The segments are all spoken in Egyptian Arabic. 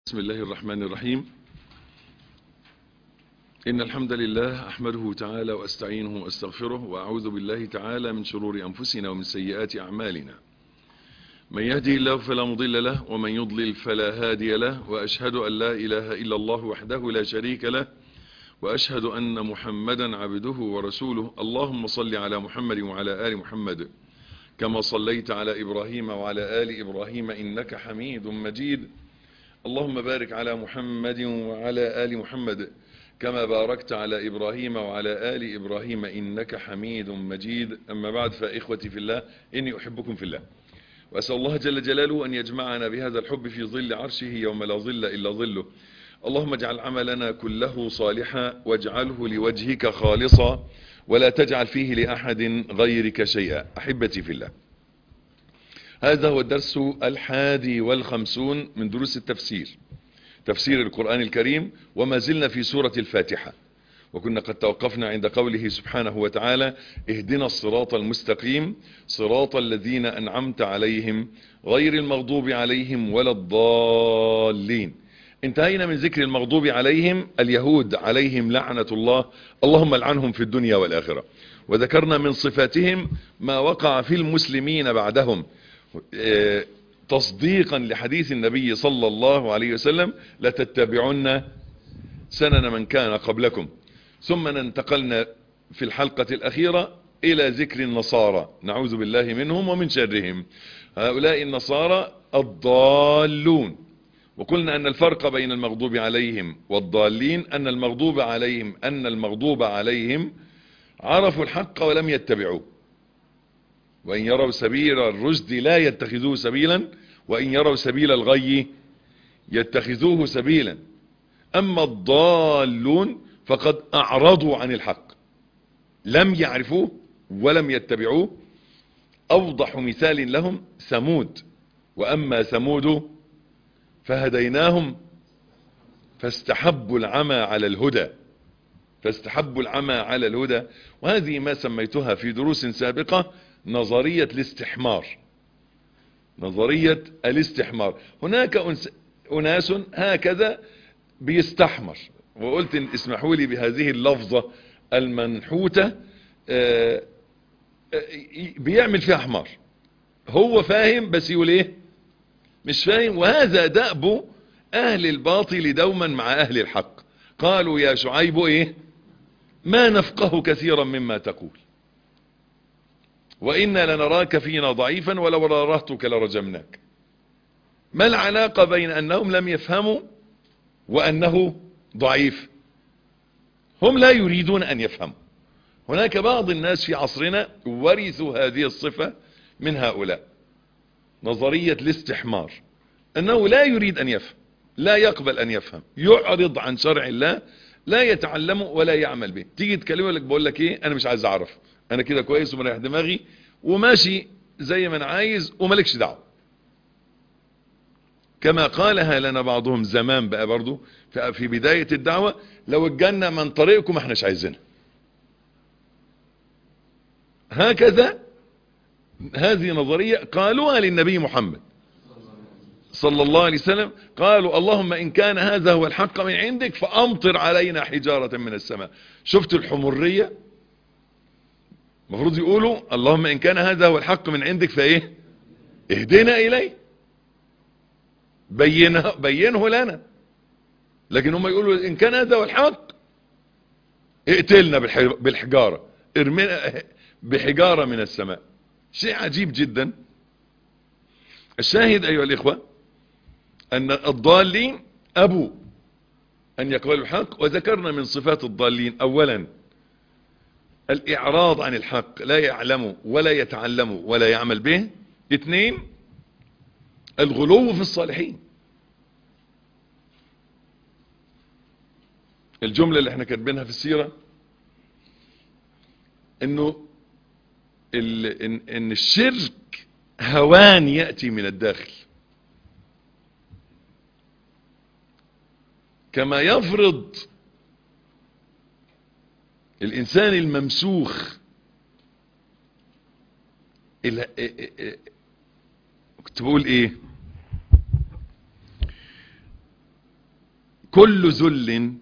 بسم الله الرحمن الرحيم إن الحمد لله أحمده تعالى وأستعينه وأستغفره وأعوذ بالله تعالى من شرور أنفسنا ومن سيئات أعمالنا من يهدي الله فلا مضل له ومن يضلل فلا هادي له وأشهد أن لا إله إلا الله وحده لا شريك له وأشهد أن محمدا عبده ورسوله اللهم صل على محمد وعلى آل محمد كما صليت على إبراهيم وعلى آل إبراهيم إنك حميد مجيد اللهم بارك على محمد وعلى آل محمد كما باركت على إبراهيم وعلى آل إبراهيم إنك حميد مجيد أما بعد فإخوتي في الله إني أحبكم في الله وأسأل الله جل جلاله أن يجمعنا بهذا الحب في ظل عرشه يوم لا ظل إلا ظله اللهم اجعل عملنا كله صالحا واجعله لوجهك خالصا ولا تجعل فيه لأحد غيرك شيئا أحبتي في الله هذا هو الدرس الحادي والخمسون من دروس التفسير تفسير القرآن الكريم وما زلنا في سورة الفاتحة وكنا قد توقفنا عند قوله سبحانه وتعالى اهدنا الصراط المستقيم صراط الذين أنعمت عليهم غير المغضوب عليهم ولا الضالين انتهينا من ذكر المغضوب عليهم اليهود عليهم لعنة الله اللهم لعنهم في الدنيا والآخرة وذكرنا من صفاتهم ما وقع في المسلمين بعدهم تصديقا لحديث النبي صلى الله عليه وسلم لتتبعن سنن من كان قبلكم ثم انتقلنا في الحلقة الأخيرة إلى ذكر النصارى نعوذ بالله منهم ومن شرهم هؤلاء النصارى الضالون وقلنا أن الفرق بين المغضوب عليهم والضالين أن المغضوب عليهم أن المغضوب عليهم عرفوا الحق ولم يتبعوه وإن يروا سبيل الرشد لا يتخذوه سبيلا وإن يروا سبيل الغي يتخذوه سبيلا أما الضالون فقد أعرضوا عن الحق لم يعرفوه ولم يتبعوه أوضح مثال لهم ثمود وأما ثمود فهديناهم فاستحبوا العمى على الهدى فاستحبوا العمى على الهدى وهذه ما سميتها في دروس سابقة نظرية الاستحمار نظرية الاستحمار هناك أناس هكذا بيستحمر وقلت إن اسمحوا لي بهذه اللفظة المنحوتة بيعمل فيها حمار هو فاهم بس يقول ايه مش فاهم وهذا دأب اهل الباطل دوما مع اهل الحق قالوا يا شعيب ايه ما نفقه كثيرا مما تقول وإنا لنراك فينا ضعيفا ولو رارهتك لرجمناك ما العلاقة بين أنهم لم يفهموا وأنه ضعيف هم لا يريدون أن يفهموا هناك بعض الناس في عصرنا ورثوا هذه الصفة من هؤلاء نظرية الاستحمار أنه لا يريد أن يفهم لا يقبل أن يفهم يعرض عن شرع الله لا يتعلمه ولا يعمل به تيجي تكلمه لك بقول لك ايه انا مش عايز اعرف انا كده كويس ومريح دماغي وماشي زي ما انا عايز ومالكش دعوه كما قالها لنا بعضهم زمان بقى برضو في بداية الدعوة لو الجنة من طريقكم احناش عايزينها هكذا هذه نظرية قالوها للنبي محمد صلى الله عليه وسلم قالوا اللهم إن كان هذا هو الحق من عندك فأمطر علينا حجارة من السماء شفت الحمرية المفروض يقولوا اللهم إن كان هذا هو الحق من عندك فإيه اهدنا إليه بينه, بينه لنا لكن هم يقولوا إن كان هذا هو الحق اقتلنا بالحجارة ارمنا بحجارة من السماء شيء عجيب جدا الشاهد أيها الإخوة أن الضالين أبو أن يقبلوا الحق وذكرنا من صفات الضالين أولا الإعراض عن الحق لا يعلمه ولا يتعلمه ولا يعمل به اثنين الغلو في الصالحين الجملة اللي احنا كاتبينها في السيرة انه إن, ان الشرك هوان يأتي من الداخل كما يفرض الإنسان الممسوخ كنت بقول ايه كل ذل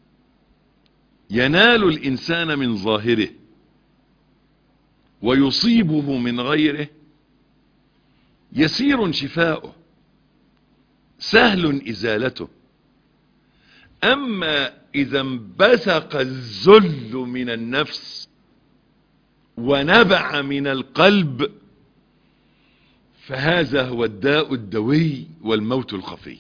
ينال الإنسان من ظاهره ويصيبه من غيره يسير شفاؤه سهل إزالته أما إذا انبثق الذل من النفس ونبع من القلب فهذا هو الداء الدوي والموت الخفي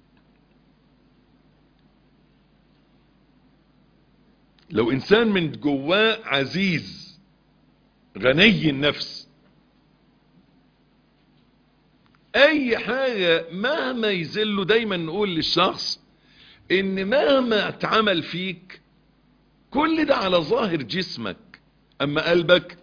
لو إنسان من جواه عزيز غني النفس أي حاجة مهما يزله دايما نقول للشخص إن مهما اتعمل فيك كل ده على ظاهر جسمك أما قلبك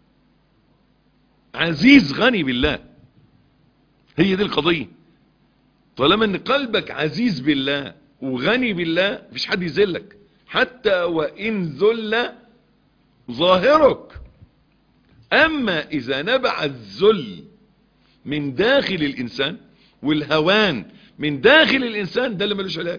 عزيز غني بالله هي دي القضية طالما ان قلبك عزيز بالله وغني بالله مفيش حد يذلك حتى وان ذل ظاهرك اما اذا نبع الذل من داخل الانسان والهوان من داخل الانسان ده اللي ملوش علاج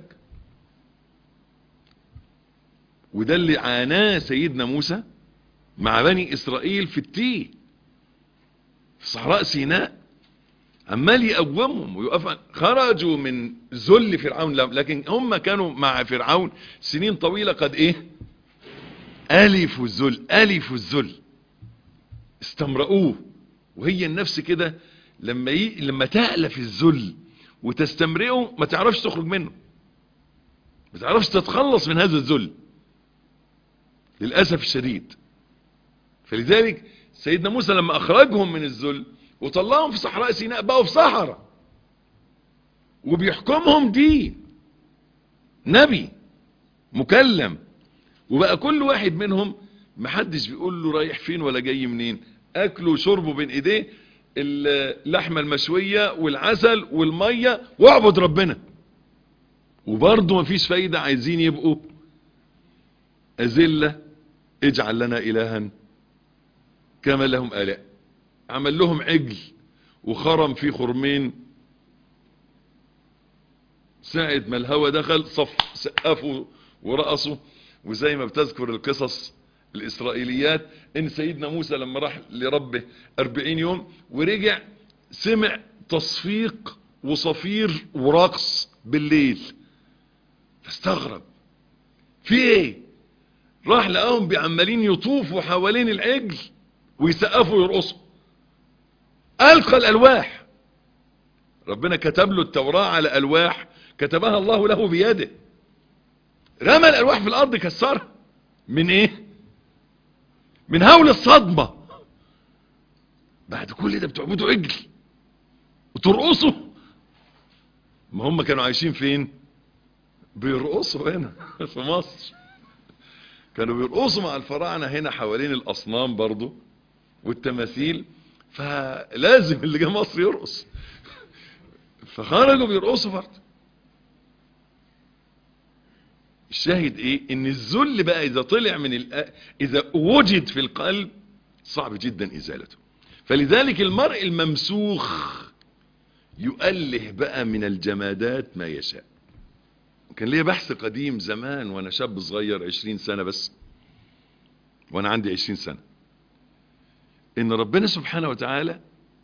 وده اللي عاناه سيدنا موسى مع بني اسرائيل في التيه في صحراء سيناء عمال يقومهم ويقف خرجوا من ذل فرعون لكن هم كانوا مع فرعون سنين طويلة قد ايه الفوا الذل الفوا الذل استمرؤوه وهي النفس كده لما ي... لما تألف الذل وتستمرئه ما تعرفش تخرج منه ما تعرفش تتخلص من هذا الذل للأسف الشديد فلذلك سيدنا موسى لما أخرجهم من الذل وطلعهم في صحراء سيناء بقوا في صحراء وبيحكمهم دين نبي مكلم وبقى كل واحد منهم محدش بيقول له رايح فين ولا جاي منين اكله وشربه بين ايديه اللحمه المشويه والعسل والميه واعبد ربنا وبرضه مفيش فايده عايزين يبقوا اذله اجعل لنا الها كما لهم الاء عمل لهم عجل وخرم فيه خرمين ساعة ما الهوى دخل صف سقفوا ورقصوا وزي ما بتذكر القصص الإسرائيليات إن سيدنا موسى لما راح لربه أربعين يوم ورجع سمع تصفيق وصفير ورقص بالليل فاستغرب في ايه راح لقاهم بعمالين يطوفوا حوالين العجل ويسقفوا ويرقصوا ألقى الألواح ربنا كتب له التوراة على ألواح كتبها الله له بيده رمى الألواح في الأرض كسرها من إيه من هول الصدمة بعد كل ده بتعبدوا عجل وترقصوا ما هم كانوا عايشين فين بيرقصوا هنا في مصر كانوا بيرقصوا مع الفراعنة هنا حوالين الأصنام برضو والتماثيل فلازم اللي جه مصر يرقص فخرجوا بيرقصوا برضه الشاهد ايه ان الذل بقى اذا طلع من الأ... اذا وجد في القلب صعب جدا ازالته فلذلك المرء الممسوخ يؤله بقى من الجمادات ما يشاء كان ليا بحث قديم زمان وانا شاب صغير عشرين سنة بس وانا عندي عشرين سنة ان ربنا سبحانه وتعالى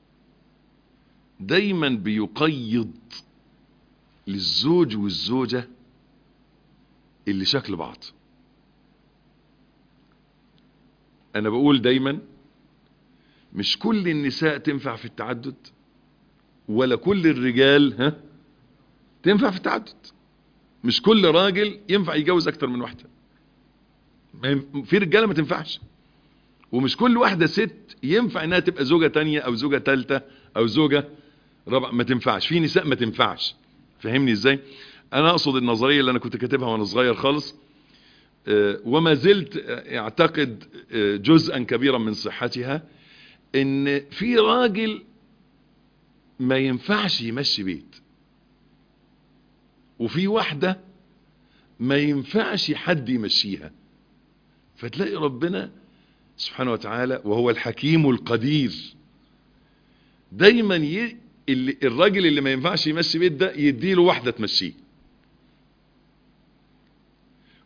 دايما بيقيض للزوج والزوجة اللي شكل بعض انا بقول دايما مش كل النساء تنفع في التعدد ولا كل الرجال ها تنفع في التعدد مش كل راجل ينفع يتجوز اكتر من واحدة في رجالة ما تنفعش ومش كل واحدة ست ينفع انها تبقى زوجة تانية او زوجة تالتة او زوجة رابعة ما تنفعش في نساء ما تنفعش فهمني ازاي انا اقصد النظرية اللي انا كنت كاتبها وانا صغير خالص وما زلت اعتقد جزءا كبيرا من صحتها ان في راجل ما ينفعش يمشي بيت وفي واحدة ما ينفعش حد يمشيها فتلاقي ربنا سبحانه وتعالى وهو الحكيم القدير دايما ي... اللي الراجل اللي ما ينفعش يمشي بيت ده يديله واحدة تمشيه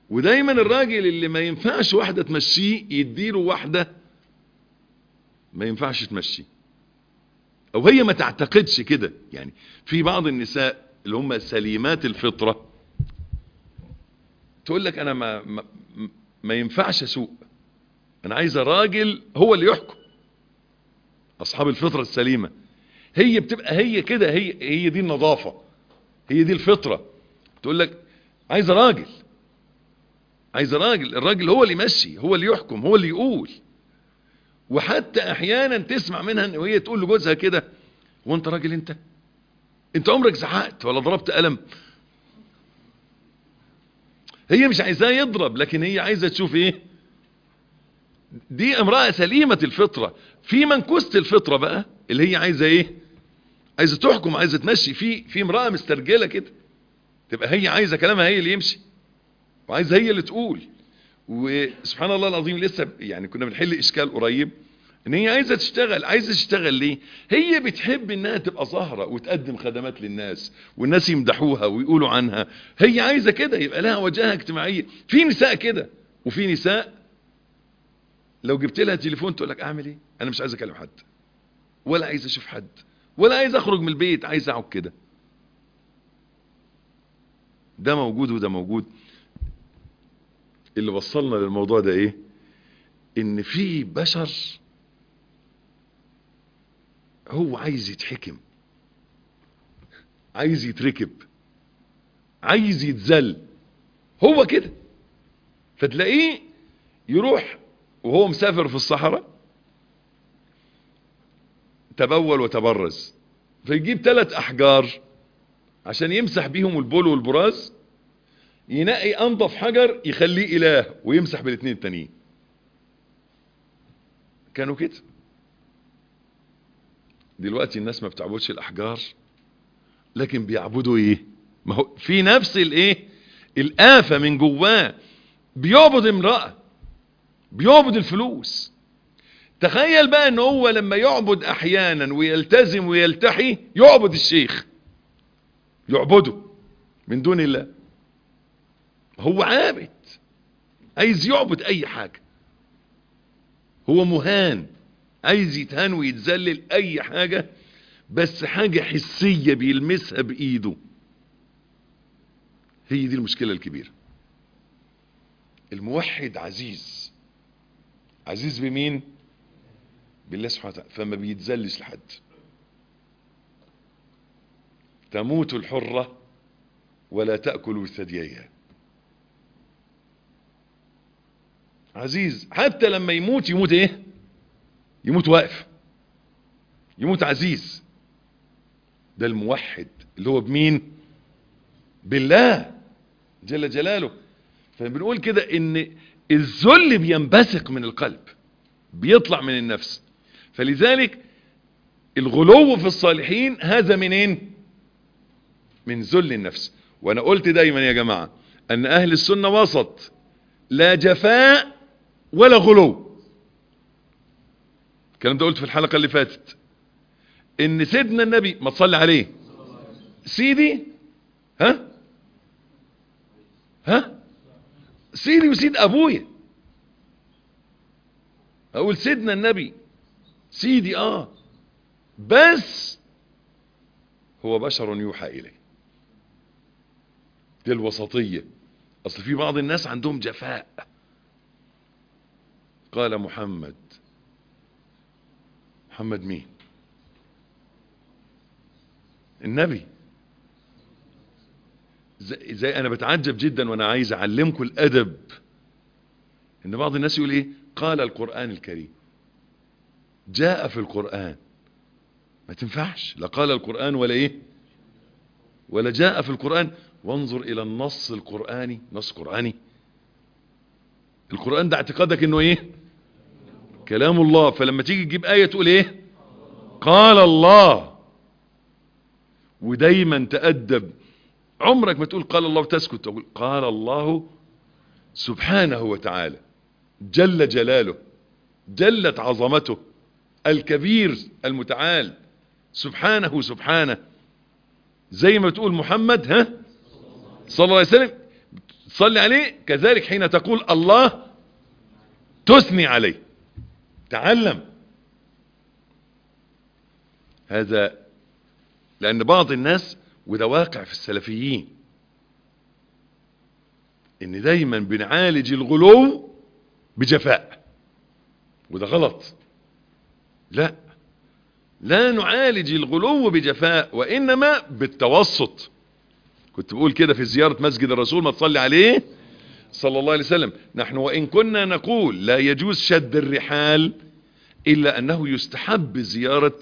ودايما الراجل اللي ما ينفعش واحدة تمشيه يديله واحدة ما ينفعش تمشي او هي ما تعتقدش كده يعني في بعض النساء اللي هم سليمات الفطرة تقول لك انا ما, ما, ما ينفعش اسوق انا عايزة راجل هو اللي يحكم اصحاب الفطرة السليمة هي بتبقى هي كده هي هي دي النظافة هي دي الفطرة تقول لك عايزة راجل عايزة راجل الراجل هو اللي يمشي هو اللي يحكم هو اللي يقول وحتى احيانا تسمع منها وهي تقول لجوزها كده وانت راجل انت انت عمرك زعقت ولا ضربت قلم هي مش عايزاه يضرب لكن هي عايزة تشوف ايه دي امرأة سليمة الفطرة في منكوسة الفطرة بقى اللي هي عايزة ايه عايزة تحكم عايزة تمشي في في امرأة مسترجلة كده تبقى هي عايزة كلامها هي اللي يمشي وعايزة هي اللي تقول وسبحان الله العظيم لسه يعني كنا بنحل اشكال قريب ان هي عايزة تشتغل عايزة تشتغل ليه هي بتحب انها تبقى ظاهرة وتقدم خدمات للناس والناس يمدحوها ويقولوا عنها هي عايزة كده يبقى لها وجهة اجتماعية في نساء كده وفي نساء لو جبت لها تليفون تقول لك اعمل ايه انا مش عايز اكلم حد ولا عايز اشوف حد ولا عايز اخرج من البيت عايز اقعد كده ده موجود وده موجود اللي وصلنا للموضوع ده ايه ان في بشر هو عايز يتحكم عايز يتركب عايز يتذل هو كده فتلاقيه يروح وهو مسافر في الصحراء تبول وتبرز فيجيب ثلاث احجار عشان يمسح بيهم البول والبراز ينقي انضف حجر يخليه اله ويمسح بالاثنين التانيين كانوا كده دلوقتي الناس ما بتعبدش الاحجار لكن بيعبدوا ايه ما هو في نفس الايه الآفة من جواه بيعبد امرأة بيعبد الفلوس تخيل بقى ان هو لما يعبد احيانا ويلتزم ويلتحي يعبد الشيخ يعبده من دون الله هو عابد عايز يعبد اي حاجة هو مهان عايز يتهان ويتذلل اي حاجة بس حاجة حسية بيلمسها بايده هي دي المشكلة الكبيرة الموحد عزيز عزيز بمين بالله سبحانه وتعالى فما بيتذلش لحد تموت الحرة ولا تأكل ثدييها عزيز حتى لما يموت يموت ايه يموت واقف يموت عزيز ده الموحد اللي هو بمين بالله جل جلاله فبنقول كده ان الذل بينبثق من القلب بيطلع من النفس فلذلك الغلو في الصالحين هذا منين من ذل النفس وانا قلت دايما يا جماعة ان اهل السنة وسط لا جفاء ولا غلو الكلام ده قلت في الحلقة اللي فاتت ان سيدنا النبي ما تصلي عليه سيدي ها ها سيدي وسيد ابويا اقول سيدنا النبي سيدي اه بس هو بشر يوحى اليه دي الوسطية اصل في بعض الناس عندهم جفاء قال محمد محمد مين النبي زي, زي انا بتعجب جدا وانا عايز اعلمكم الادب ان بعض الناس يقول ايه قال القرآن الكريم جاء في القرآن ما تنفعش لا قال القرآن ولا ايه ولا جاء في القرآن وانظر الى النص القرآني نص قرآني القرآن ده اعتقادك انه ايه كلام الله فلما تيجي تجيب آية تقول ايه قال الله ودايما تأدب عمرك ما تقول قال الله وتسكت تقول قال الله سبحانه وتعالى جل جلاله جلت عظمته الكبير المتعال سبحانه سبحانه زي ما تقول محمد ها صلى الله عليه وسلم تصلي عليه كذلك حين تقول الله تثني عليه تعلم هذا لأن بعض الناس وده واقع في السلفيين ان دايما بنعالج الغلو بجفاء وده غلط لا لا نعالج الغلو بجفاء وإنما بالتوسط كنت بقول كده في زيارة مسجد الرسول ما تصلي عليه صلى الله عليه وسلم نحن وإن كنا نقول لا يجوز شد الرحال إلا أنه يستحب زيارة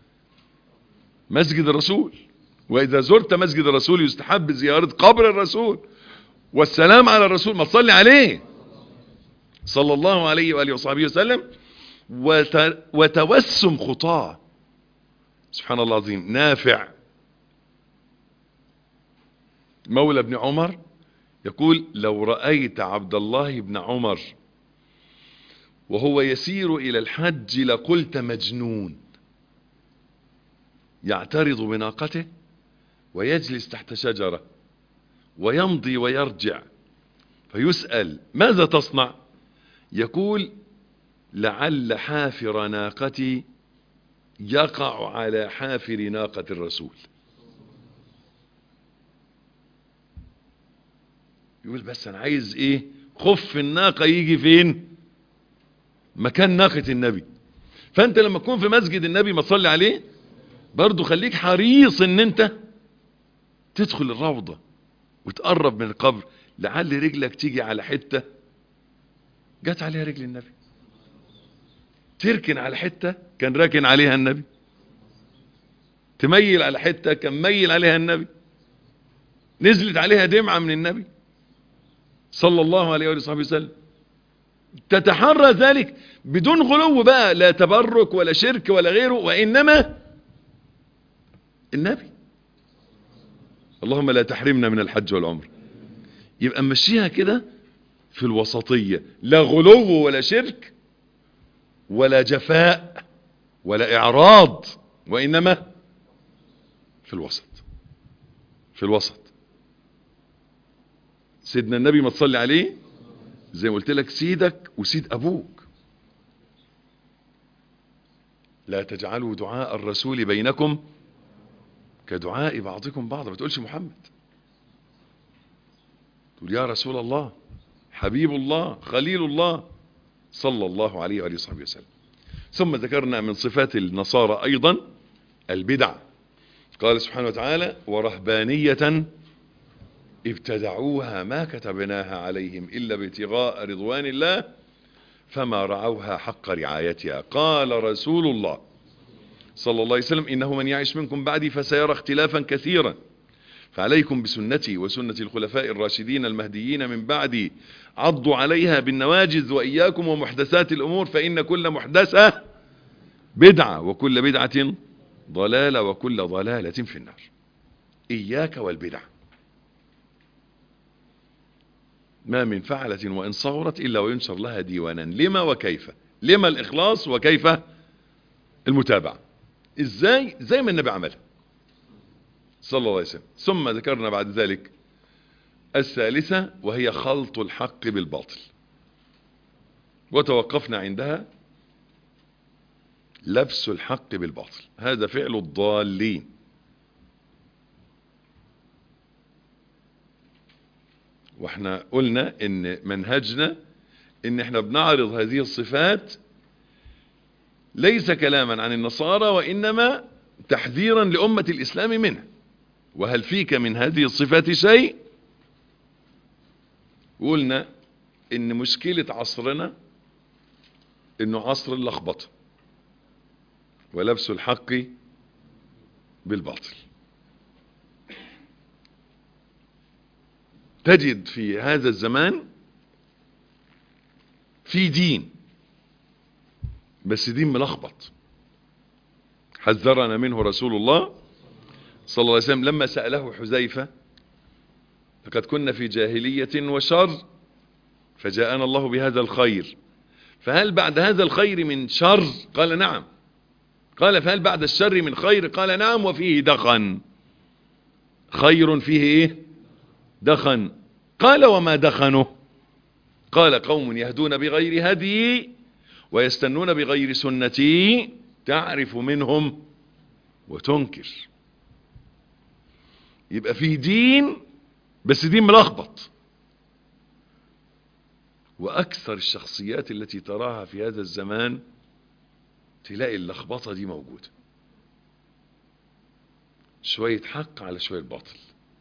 مسجد الرسول وإذا زرت مسجد الرسول يستحب زيارة قبر الرسول والسلام على الرسول ما تصلي عليه صلى الله عليه وآله وصحبه وسلم وتوسم خطاه سبحان الله العظيم نافع مولى ابن عمر يقول لو رأيت عبد الله بن عمر وهو يسير إلى الحج لقلت مجنون يعترض بناقته ويجلس تحت شجرة ويمضي ويرجع فيسأل ماذا تصنع يقول لعل حافر ناقتي يقع على حافر ناقة الرسول يقول بس انا عايز ايه خف الناقة يجي فين مكان ناقة النبي فانت لما تكون في مسجد النبي ما تصلي عليه برضو خليك حريص ان انت تدخل الروضة وتقرب من القبر لعل رجلك تيجي على حتة جت عليها رجل النبي تركن على حتة كان راكن عليها النبي تميل على حتة كان ميل عليها النبي نزلت عليها دمعة من النبي صلى الله عليه وصحبه وسلم تتحرى ذلك بدون غلو بقى لا تبرك ولا شرك ولا غيره وإنما النبي اللهم لا تحرمنا من الحج والعمر يبقى مشيها كده في الوسطية لا غلو ولا شرك ولا جفاء ولا إعراض وإنما في الوسط في الوسط سيدنا النبي ما تصلي عليه زي ما قلت لك سيدك وسيد أبوك لا تجعلوا دعاء الرسول بينكم كدعاء بعضكم بعضا ما تقولش محمد تقول يا رسول الله حبيب الله خليل الله صلى الله عليه وآله وصحبه وسلم ثم ذكرنا من صفات النصارى أيضا البدع قال سبحانه وتعالى ورهبانية ابتدعوها ما كتبناها عليهم إلا ابتغاء رضوان الله فما رعوها حق رعايتها قال رسول الله صلى الله عليه وسلم إنه من يعيش منكم بعدي فسيرى اختلافا كثيرا فعليكم بسنتي وسنة الخلفاء الراشدين المهديين من بعدي عضوا عليها بالنواجذ وإياكم ومحدثات الأمور فإن كل محدثة بدعة وكل بدعة ضلالة وكل ضلالة في النار إياك والبدع ما من فعلة وإن صغرت إلا وينشر لها ديوانا لما وكيف لما الإخلاص وكيف المتابعة إزاي زي ما النبي عملها صلى الله عليه وسلم ثم ذكرنا بعد ذلك الثالثة وهي خلط الحق بالباطل وتوقفنا عندها لبس الحق بالباطل هذا فعل الضالين واحنا قلنا ان منهجنا ان احنا بنعرض هذه الصفات ليس كلاما عن النصارى وانما تحذيرا لأمة الإسلام منه وهل فيك من هذه الصفات شيء قلنا ان مشكلة عصرنا انه عصر اللخبطة ولبس الحق بالباطل تجد في هذا الزمان في دين بس دين ملخبط حذرنا منه رسول الله صلى الله عليه وسلم لما سأله حذيفة لقد كنا في جاهلية وشر فجاءنا الله بهذا الخير فهل بعد هذا الخير من شر قال نعم قال فهل بعد الشر من خير قال نعم وفيه دخن خير فيه ايه دخن قال وما دخنوا قال قوم يهدون بغير هدي ويستنون بغير سنتي تعرف منهم وتنكر يبقى في دين بس دين ملخبط واكثر الشخصيات التي تراها في هذا الزمان تلاقي اللخبطه دي موجوده شويه حق على شويه باطل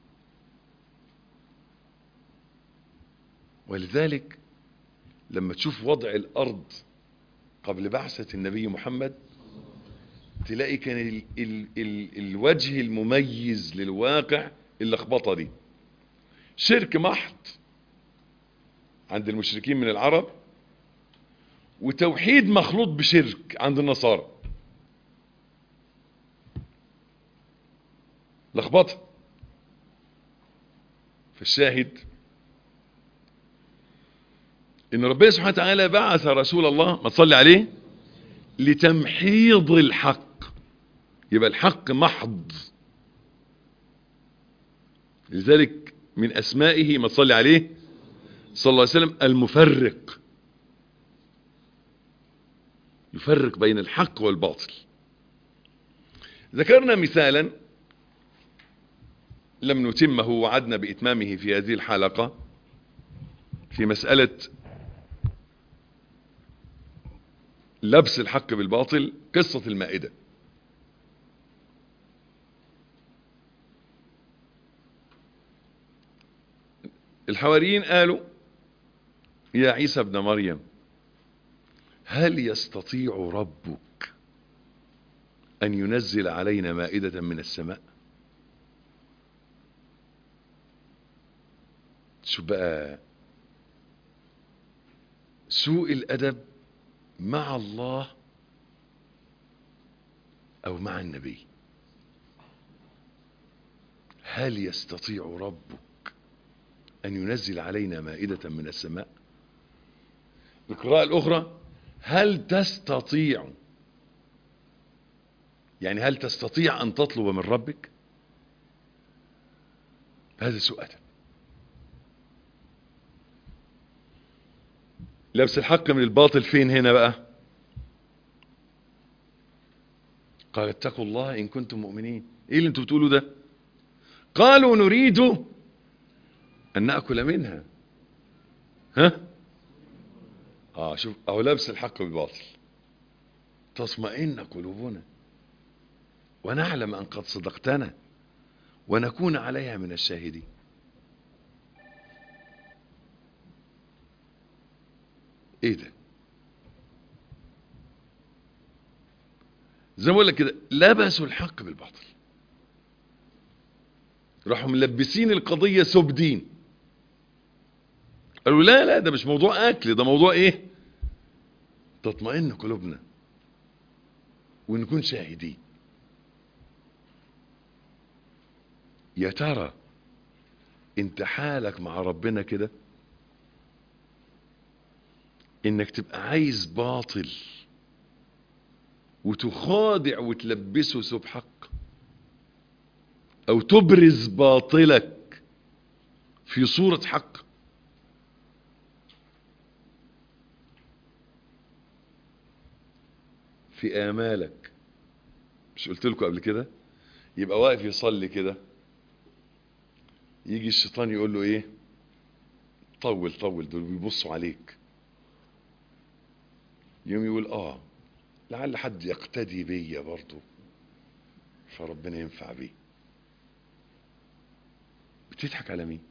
ولذلك لما تشوف وضع الارض قبل بعثه النبي محمد تلاقي كان ال ال ال الوجه المميز للواقع اللخبطه دي شرك محض عند المشركين من العرب وتوحيد مخلوط بشرك عند النصارى لخبطه فالشاهد ان ربنا سبحانه وتعالى بعث رسول الله ما تصلي عليه لتمحيض الحق يبقى الحق محض لذلك من اسمائه ما تصلي عليه صلى الله عليه وسلم المفرق يفرق بين الحق والباطل ذكرنا مثالا لم نتمه وعدنا بإتمامه في هذه الحلقة في مسألة لبس الحق بالباطل قصة المائدة الحواريين قالوا يا عيسى ابن مريم هل يستطيع ربك أن ينزل علينا مائدة من السماء شو بقى سوء الأدب مع الله أو مع النبي هل يستطيع ربك أن ينزل علينا مائدة من السماء القراءة الأخرى هل تستطيع يعني هل تستطيع أن تطلب من ربك هذا سوء أدب لبس الحق من الباطل فين هنا بقى قال اتقوا الله إن كنتم مؤمنين ايه اللي انتوا بتقولوا ده قالوا نريد أن نأكل منها ها اه شوف اهو لبس الحق بالباطل تطمئن قلوبنا ونعلم ان قد صدقتنا ونكون عليها من الشاهدين ايه ده زي ما بقول لك كده لبسوا الحق بالباطل راحوا ملبسين القضيه سبدين قالوا لا لا ده مش موضوع اكل ده موضوع ايه تطمئن قلوبنا ونكون شاهدين يا ترى انت حالك مع ربنا كده انك تبقى عايز باطل وتخادع وتلبسه سب حق او تبرز باطلك في صورة حق في آمالك مش قلت لكم قبل كده يبقى واقف يصلي كده يجي الشيطان يقول له ايه طول طول دول بيبصوا عليك يوم يقول اه لعل حد يقتدي بيا برضه فربنا ينفع بيه بتضحك على مين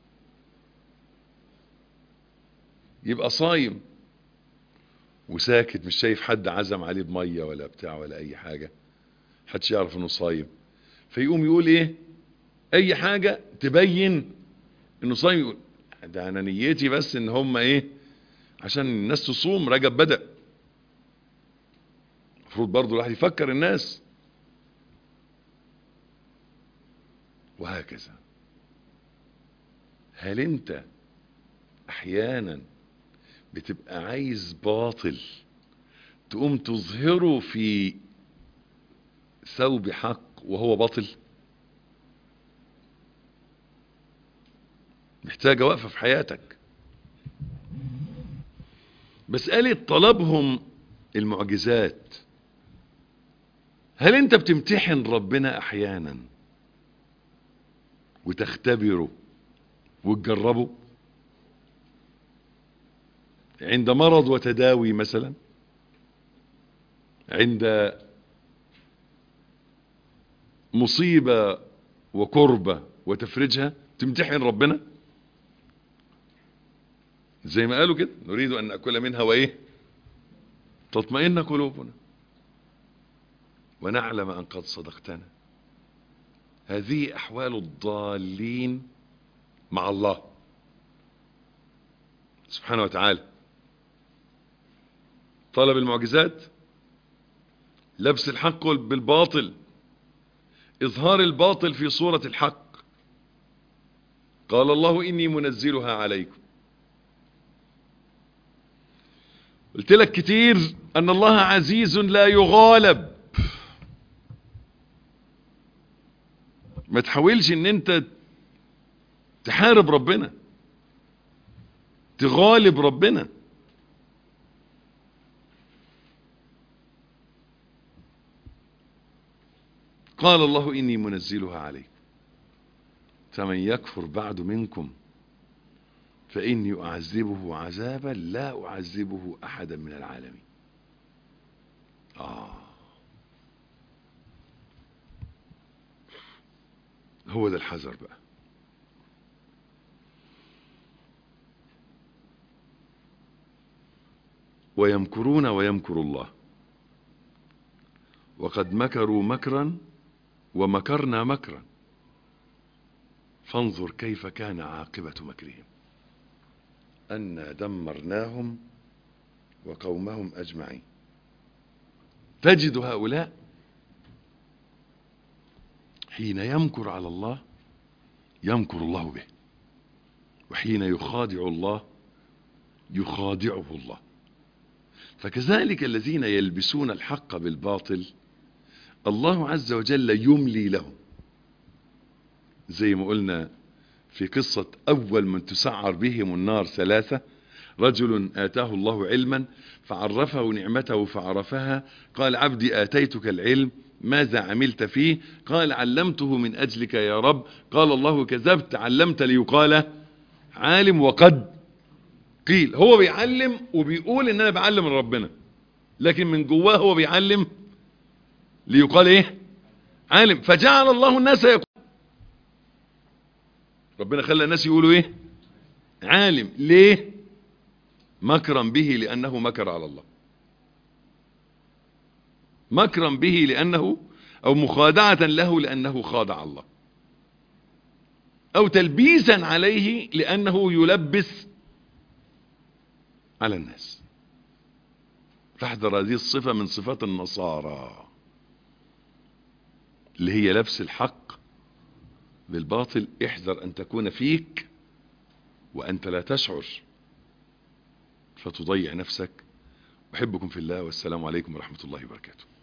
يبقى صايم وساكت مش شايف حد عزم عليه بميه ولا بتاع ولا اي حاجه محدش يعرف انه صايم فيقوم يقول ايه اي حاجه تبين انه صايم يقول ده انا نيتي بس ان هم ايه عشان الناس تصوم رجب بدا المفروض برضه الواحد يفكر الناس وهكذا هل انت احيانا بتبقى عايز باطل تقوم تظهره في ثوب حق وهو باطل محتاجة وقفة في حياتك مسألة طلبهم المعجزات هل انت بتمتحن ربنا احيانا وتختبره وتجربه عند مرض وتداوي مثلا عند مصيبة وكربة وتفرجها تمتحن ربنا زي ما قالوا كده نريد أن نأكل منها وإيه تطمئن قلوبنا ونعلم أن قد صدقتنا هذه أحوال الضالين مع الله سبحانه وتعالى طلب المعجزات لبس الحق بالباطل إظهار الباطل في صورة الحق قال الله إني منزلها عليكم قلت لك كتير أن الله عزيز لا يغالب ما تحاولش ان انت تحارب ربنا تغالب ربنا قال الله إني منزلها عليكم فمن يكفر بعد منكم فإني أعذبه عذابا لا أعذبه أحدا من العالمين آه هو ده الحذر بقى ويمكرون ويمكر الله وقد مكروا مكرا ومكرنا مكرا فانظر كيف كان عاقبة مكرهم أنا دمرناهم وقومهم أجمعين تجد هؤلاء حين يمكر على الله يمكر الله به وحين يخادع الله يخادعه الله فكذلك الذين يلبسون الحق بالباطل الله عز وجل يملي لهم زي ما قلنا في قصة أول من تسعر بهم النار ثلاثة رجل آتاه الله علما فعرفه نعمته فعرفها قال عبدي آتيتك العلم ماذا عملت فيه قال علمته من أجلك يا رب قال الله كذبت علمت ليقال عالم وقد قيل هو بيعلم وبيقول ان انا بعلم من ربنا لكن من جواه هو بيعلم ليقال ايه عالم فجعل الله الناس يقول ربنا خلى الناس يقولوا ايه عالم ليه مكرا به لانه مكر على الله مكرا به لانه او مخادعة له لانه خادع الله او تلبيسا عليه لانه يلبس على الناس فاحذر هذه الصفة من صفات النصارى اللي هي لبس الحق بالباطل احذر ان تكون فيك وانت لا تشعر فتضيع نفسك احبكم في الله والسلام عليكم ورحمة الله وبركاته